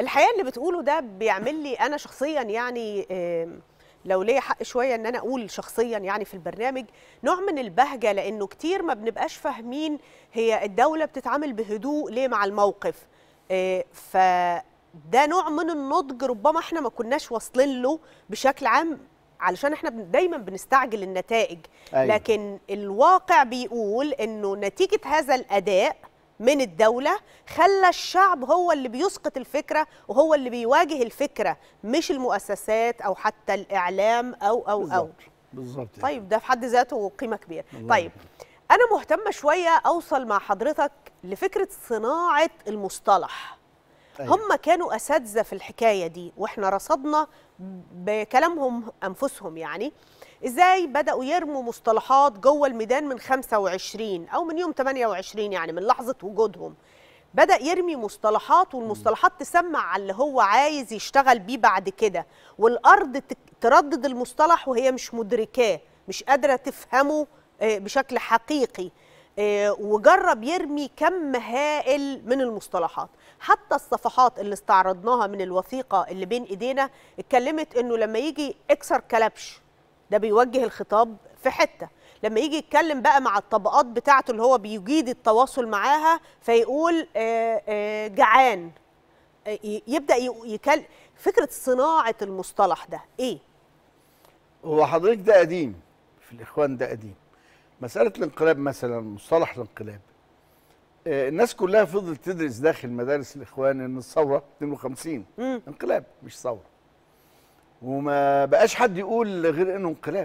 الحقيقه اللي بتقوله ده بيعمل لي انا شخصيا يعني آم، لو ليا حق شويه ان انا اقول شخصيا يعني في البرنامج نوع من البهجه لانه كتير ما بنبقاش فاهمين هي الدوله بتتعامل بهدوء ليه مع الموقف آه، فده نوع من النضج ربما احنا ما كناش واصلين له بشكل عام علشان احنا بن- دايما بنستعجل النتائج أيوة. لكن الواقع بيقول انه نتيجه هذا الاداء من الدولة خلى الشعب هو اللي بيسقط الفكرة وهو اللي بيواجه الفكرة مش المؤسسات أو حتى الإعلام أو أو أو بالظبط بالظبط طيب ده في حد ذاته قيمة كبيرة الله طيب أنا مهتمة شوية أوصل مع حضرتك لفكرة صناعة المصطلح أيوة. هم كانوا أساتذة في الحكاية دي وإحنا رصدنا بكلامهم أنفسهم يعني إزاي بدأوا يرموا مصطلحات جوه الميدان من 25 أو من يوم 28 يعني من لحظة وجودهم بدأ يرمي مصطلحات والمصطلحات تسمع على اللي هو عايز يشتغل بيه بعد كده والأرض تك- تردد المصطلح وهي مش مدركاه مش قادرة تفهمه آه، بشكل حقيقي آه، وجرب يرمي كم هائل من المصطلحات حتى الصفحات اللي استعرضناها من الوثيقة اللي بين ايدينا اتكلمت انه لما يجي اكسر كلبش ده بيوجه الخطاب في حتة لما يجي يتكلم بقى مع الطبقات بتاعته اللي هو بيجيد التواصل معاها فيقول آه، آه، جعان آه، ي- يبدأ يكلم فكرة صناعة المصطلح ده ايه؟ هو حضرتك ده قديم في الاخوان ده قديم مساله الانقلاب مثلا مصطلح الانقلاب آه، الناس كلها فضلت تدرس داخل مدارس الاخوان ان الثوره 52 مم. انقلاب مش ثوره وما بقاش حد يقول غير انه انقلاب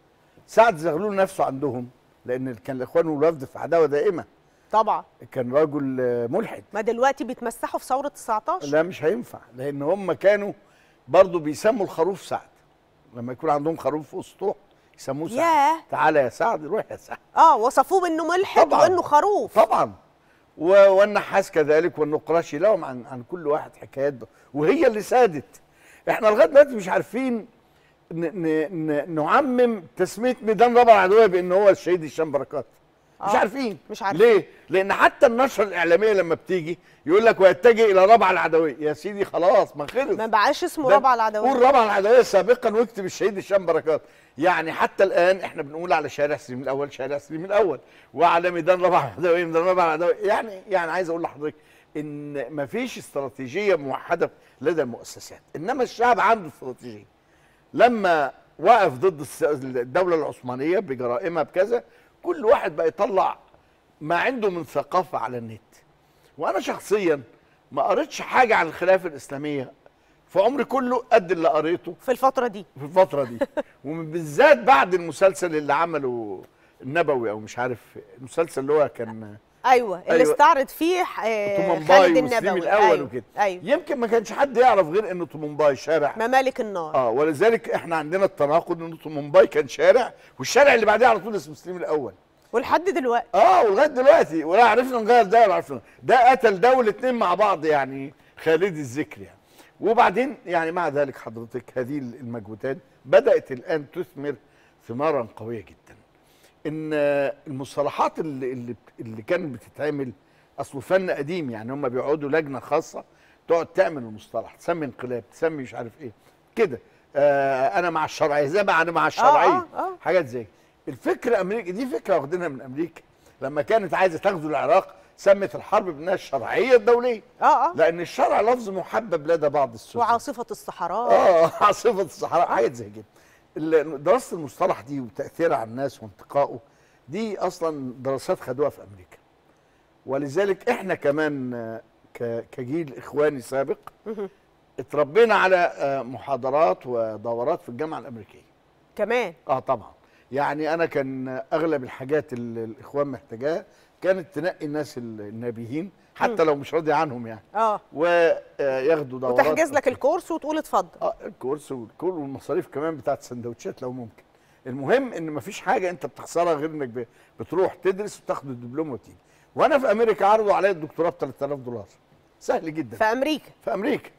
سعد زغلول نفسه عندهم لان كان الاخوان والوفد في عداوه دائمه طبعا كان رجل آه، ملحد ما دلوقتي بيتمسحوا في ثورة 19 لا مش هينفع لان هم كانوا برضو بيسموا الخروف سعد لما يكون عندهم خروف في اسطوح يسموه سعد ياه. تعالى يا سعد روح يا سعد اه وصفوه بانه ملحد طبعاً. وانه خروف طبعا و- والنحاس كذلك والنقراشي لهم عن عن كل واحد حكايات ب- وهي اللي سادت احنا لغايه دلوقتي مش عارفين ن ن ن نعمم تسميه ميدان ربع العدويه بان هو الشهيد هشام بركات مش آه، عارفين مش عارفين. ليه لان حتى النشره الاعلاميه لما بتيجي يقول لك ويتجه الى ربع العدويه يا سيدي خلاص ما خلص ما بقاش اسمه ده ربع العدوية قول ربع العدويه سابقا واكتب الشهيد هشام بركات يعني حتى الان احنا بنقول على شارع سليم الاول شارع سليم الاول وعلى ميدان ربع العدويه ميدان ربع العدويه يعني يعني عايز اقول لحضرتك ان ما فيش استراتيجيه موحده لدى المؤسسات انما الشعب عنده استراتيجيه لما وقف ضد الس- الدوله العثمانيه بجرائمها بكذا كل واحد بقى يطلع ما عنده من ثقافه على النت وانا شخصيا ما قريتش حاجه عن الخلافه الاسلاميه في عمري كله قد اللي قريته في الفترة دي في الفتره دي وبالذات بعد المسلسل اللي عمله النبوي او مش عارف المسلسل اللي هو كان ايوه اللي أيوة. استعرض فيه آه طومنباي خالد وسليم النبوي الاول أيوة. وكده ايوه يمكن ما كانش حد يعرف غير انه طومنباي شارع ممالك النار اه ولذلك احنا عندنا التناقض ان طومنباي كان شارع والشارع اللي بعديه على طول اسمه سليم الاول ولحد دلوقتي اه ولغايه دلوقتي ولا عرفنا نغير ده ولا عرفنا ده قتل ده والاثنين مع بعض يعني خالد الذكر يعني وبعدين يعني مع ذلك حضرتك هذه المجهودات بدات الان تثمر ثمارا قويه جدا ان آه، المصطلحات اللي اللي, اللي كانت بتتعمل اصله فن قديم يعني هم بيقعدوا لجنه خاصه تقعد تعمل المصطلح تسمي انقلاب تسمي مش عارف ايه كده آه انا مع الشرعيه زي ما انا مع الشرعيه آه، آه. حاجات زي كده. الفكره امريكا دي فكره واخدينها من امريكا لما كانت عايزه تغزو العراق سمت الحرب بانها الشرعيه الدوليه اه اه لان الشرع لفظ محبب لدى بعض السفن وعاصفة الصحراء اه عاصفه الصحراء حاجات زي كده ال- دراسه المصطلح دي وتاثيرها على الناس وانتقائه دي اصلا دراسات خدوها في امريكا ولذلك احنا كمان آه، ك- كجيل اخواني سابق اتربينا على آه، محاضرات ودورات في الجامعه الامريكيه كمان اه طبعا يعني انا كان اغلب الحاجات اللي الاخوان محتاجاها كانت تنقي الناس النابهين حتى لو مش راضي عنهم يعني اه وياخدوا دورات وتحجز لك الكورس وتقول اتفضل اه الكورس والكل والمصاريف كمان بتاعت السندوتشات لو ممكن المهم ان مفيش حاجه انت بتخسرها غير انك ب- بتروح تدرس وتاخد الدبلوم وتيجي وانا في امريكا عرضوا عليا الدكتوراه ب 3000 دولار سهل جدا في امريكا في امريكا